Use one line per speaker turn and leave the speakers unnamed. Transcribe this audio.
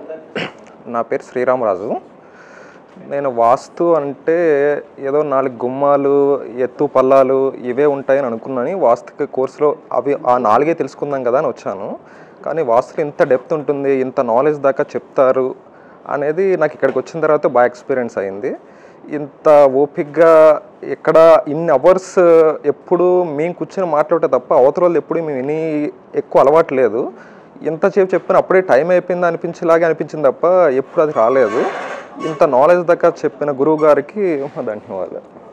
నా పేరు శ్రీరామరాజు నేను వాస్తు అంటే ఏదో నాలుగు గుమ్మాలు ఎత్తు పల్లాలు ఇవే ఉంటాయని అనుకున్నాను వాస్తుకి కోర్సులో అవి ఆ నాలుగే తెలుసుకుందాం కదా అని వచ్చాను కానీ వాస్తులో ఇంత డెప్త్ ఉంటుంది ఇంత నాలెడ్జ్ దాకా చెప్తారు అనేది నాకు ఇక్కడికి వచ్చిన తర్వాత బాగా ఎక్స్పీరియన్స్ అయింది ఇంత ఓపిక్గా ఇక్కడ ఇన్ని అవర్స్ ఎప్పుడు మేము కూర్చొని మాట్లాడితే తప్ప అవతల వాళ్ళు ఎప్పుడు మేము విని ఎక్కువ అలవాటు లేదు ఇంతసేపు చెప్పిన అప్పుడే టైం అయిపోయింది అనిపించేలాగే అనిపించింది తప్ప ఎప్పుడు అది రాలేదు ఇంత నాలెడ్జ్ దాకా చెప్పిన గురువు గారికి మా ధన్యవాదాలు